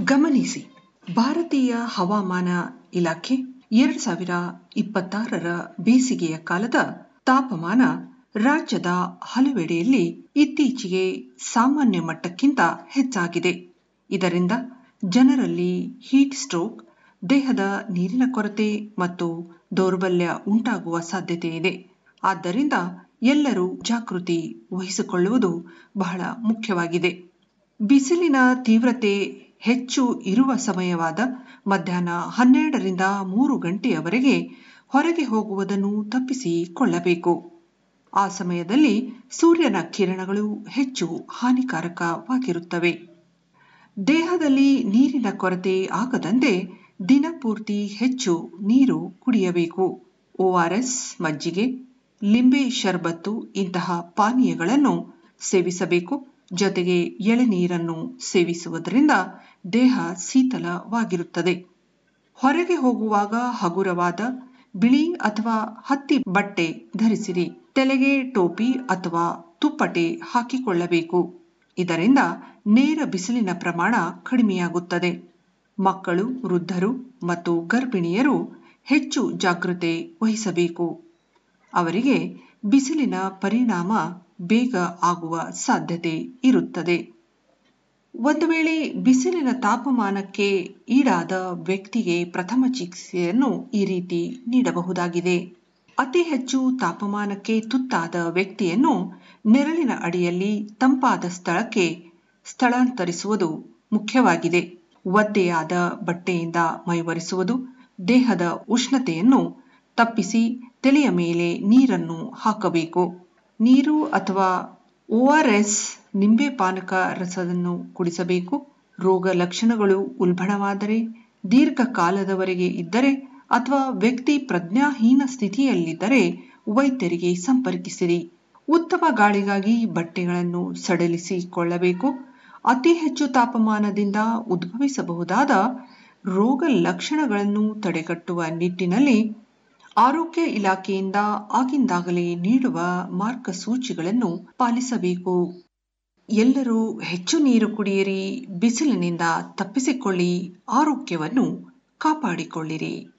ಗಮನಿಸಿ ಭಾರತೀಯ ಹವಾಮಾನ ಇಲಾಖೆ ಎರಡ್ ಸಾವಿರ ಇಪ್ಪತ್ತಾರರ ಬೇಸಿಗೆಯ ಕಾಲದ ತಾಪಮಾನ ರಾಜ್ಯದ ಹಲವೆಡೆಯಲ್ಲಿ ಇತ್ತೀಚೆಗೆ ಸಾಮಾನ್ಯ ಮಟ್ಟಕ್ಕಿಂತ ಹೆಚ್ಚಾಗಿದೆ ಇದರಿಂದ ಜನರಲ್ಲಿ ಹೀಟ್ ಸ್ಟ್ರೋಕ್ ದೇಹದ ನೀರಿನ ಕೊರತೆ ಮತ್ತು ದೌರ್ಬಲ್ಯ ಉಂಟಾಗುವ ಸಾಧ್ಯತೆ ಇದೆ ಆದ್ದರಿಂದ ಎಲ್ಲರೂ ಜಾಗೃತಿ ವಹಿಸಿಕೊಳ್ಳುವುದು ಬಹಳ ಮುಖ್ಯವಾಗಿದೆ ಬಿಸಿಲಿನ ತೀವ್ರತೆ ಹೆಚ್ಚು ಇರುವ ಸಮಯವಾದ ಮಧ್ಯಾಹ್ನ ಹನ್ನೆರಡರಿಂದ ಮೂರು ಗಂಟೆಯವರೆಗೆ ಹೊರಗೆ ಹೋಗುವುದನ್ನು ತಪ್ಪಿಸಿಕೊಳ್ಳಬೇಕು ಆ ಸಮಯದಲ್ಲಿ ಸೂರ್ಯನ ಕಿರಣಗಳು ಹೆಚ್ಚು ಹಾನಿಕಾರಕವಾಗಿರುತ್ತವೆ ದೇಹದಲ್ಲಿ ನೀರಿನ ಕೊರತೆ ಆಗದಂತೆ ದಿನಪೂರ್ತಿ ಹೆಚ್ಚು ನೀರು ಕುಡಿಯಬೇಕು ಓಆರ್ಎಸ್ ಮಜ್ಜಿಗೆ ಲಿಂಬೆ ಶರ್ಬತ್ತು ಇಂತಹ ಪಾನೀಯಗಳನ್ನು ಸೇವಿಸಬೇಕು ಜೊತೆಗೆ ಎಳೆನೀರನ್ನು ಸೇವಿಸುವುದರಿಂದ ದೇಹ ಶೀತಲವಾಗಿರುತ್ತದೆ ಹೊರಗೆ ಹೋಗುವಾಗ ಹಗುರವಾದ ಬಿಳಿ ಅಥವಾ ಹತ್ತಿ ಬಟ್ಟೆ ಧರಿಸಿರಿ ತಲೆಗೆ ಟೋಪಿ ಅಥವಾ ತುಪ್ಪಟೆ ಹಾಕಿಕೊಳ್ಳಬೇಕು ಇದರಿಂದ ನೇರ ಬಿಸಿಲಿನ ಪ್ರಮಾಣ ಕಡಿಮೆಯಾಗುತ್ತದೆ ಮಕ್ಕಳು ವೃದ್ಧರು ಮತ್ತು ಗರ್ಭಿಣಿಯರು ಹೆಚ್ಚು ಜಾಗೃತೆ ವಹಿಸಬೇಕು ಅವರಿಗೆ ಬಿಸಿಲಿನ ಪರಿಣಾಮ ಬೇಗ ಆಗುವ ಸಾಧ್ಯತೆ ಇರುತ್ತದೆ ಒಂದು ವೇಳೆ ಬಿಸಿಲಿನ ತಾಪಮಾನಕ್ಕೆ ಈಡಾದ ವ್ಯಕ್ತಿಗೆ ಪ್ರಥಮ ಚಿಕಿತ್ಸೆಯನ್ನು ಈ ರೀತಿ ನೀಡಬಹುದಾಗಿದೆ ಅತಿ ಹೆಚ್ಚು ತಾಪಮಾನಕ್ಕೆ ತುತ್ತಾದ ವ್ಯಕ್ತಿಯನ್ನು ನೆರಳಿನ ಅಡಿಯಲ್ಲಿ ತಂಪಾದ ಸ್ಥಳಕ್ಕೆ ಸ್ಥಳಾಂತರಿಸುವುದು ಮುಖ್ಯವಾಗಿದೆ ಒದ್ದೆಯಾದ ಬಟ್ಟೆಯಿಂದ ಮೈವರಿಸುವುದು ದೇಹದ ಉಷ್ಣತೆಯನ್ನು ತಪ್ಪಿಸಿ ತಲೆಯ ಮೇಲೆ ನೀರನ್ನು ಹಾಕಬೇಕು ನೀರು ಅಥವಾ ಓಆರ್ಎಸ್ ನಿಂಬೆ ಪಾನಕ ರಸವನ್ನು ಕುಡಿಸಬೇಕು ರೋಗ ಲಕ್ಷಣಗಳು ಉಲ್ಬಣವಾದರೆ ದೀರ್ಘಕಾಲದವರೆಗೆ ಇದ್ದರೆ ಅಥವಾ ವ್ಯಕ್ತಿ ಪ್ರಜ್ಞಾಹೀನ ಸ್ಥಿತಿಯಲ್ಲಿದ್ದರೆ ವೈದ್ಯರಿಗೆ ಸಂಪರ್ಕಿಸಿರಿ ಉತ್ತಮ ಗಾಳಿಗಾಗಿ ಬಟ್ಟೆಗಳನ್ನು ಸಡಿಲಿಸಿಕೊಳ್ಳಬೇಕು ಅತಿ ಹೆಚ್ಚು ತಾಪಮಾನದಿಂದ ಉದ್ಭವಿಸಬಹುದಾದ ರೋಗ ಲಕ್ಷಣಗಳನ್ನು ತಡೆಗಟ್ಟುವ ನಿಟ್ಟಿನಲ್ಲಿ ಆರೋಗ್ಯ ಇಲಾಖೆಯಿಂದ ಆಗಿಂದಾಗಲೇ ನೀಡುವ ಮಾರ್ಗಸೂಚಿಗಳನ್ನು ಪಾಲಿಸಬೇಕು ಎಲ್ಲರೂ ಹೆಚ್ಚು ನೀರು ಕುಡಿಯಿರಿ ಬಿಸಿಲಿನಿಂದ ತಪ್ಪಿಸಿಕೊಳ್ಳಿ ಆರೋಗ್ಯವನ್ನು ಕಾಪಾಡಿಕೊಳ್ಳಿರಿ